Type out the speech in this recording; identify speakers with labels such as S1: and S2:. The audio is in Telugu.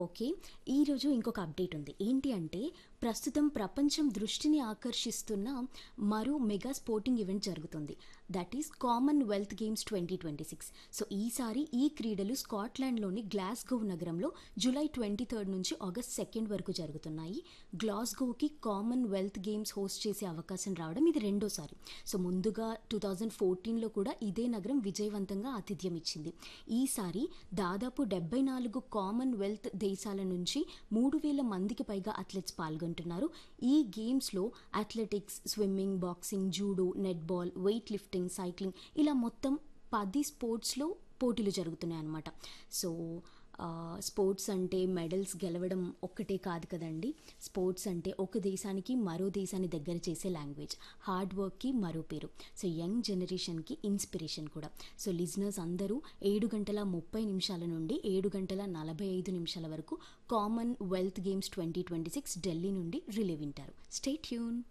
S1: ఓకే ఈరోజు ఇంకొక అప్డేట్ ఉంది ఏంటి అంటే ప్రస్తుతం ప్రపంచం దృష్టిని ఆకర్షిస్తున్న మరో మెగా స్పోర్టింగ్ ఈవెంట్ జరుగుతుంది that is commonwealth games twenty twenty six so ఈసారి ఈ క్రీడలు స్కాట్లాండ్లోని గ్లాస్గో నగరంలో జూలై ట్వంటీ థర్డ్ నుంచి ఆగస్ట్ సెకండ్ వరకు జరుగుతున్నాయి గ్లాస్గోకి కామన్వెల్త్ గేమ్స్ హోస్ట్ చేసే అవకాశం రావడం ఇది రెండోసారి సో ముందుగా టూ థౌజండ్ ఫోర్టీన్లో కూడా ఇదే నగరం విజయవంతంగా ఆతిథ్యం ఇచ్చింది ఈసారి దాదాపు డెబ్బై నాలుగు కామన్వెల్త్ దేశాల నుంచి మూడు వేల మందికి పైగా అథ్లెట్స్ పాల్గొంటున్నారు ఈ గేమ్స్లో athletics swimming boxing judo netball weight lifting cycling ఇలా మొత్తం పది స్పోర్ట్స్లో పోటీలు జరుగుతున్నాయి అన్నమాట సో ఆ, స్పోర్ట్స్ అంటే మెడల్స్ గెలవడం ఒక్కటే కాదు కదండి స్పోర్ట్స్ అంటే ఒక దేశానికి మరో దేశాన్ని దగ్గర చేసే లాంగ్వేజ్ హార్డ్ వర్క్కి మరో పేరు సో యంగ్ జనరేషన్కి ఇన్స్పిరేషన్ కూడా సో లిజనర్స్ అందరూ ఏడు గంటల ముప్పై నిమిషాల నుండి ఏడు గంటల నలభై ఐదు నిమిషాల వరకు commonwealth games twenty twenty six Delhi నుండి రిలే వింటారు స్టే ట్యూన్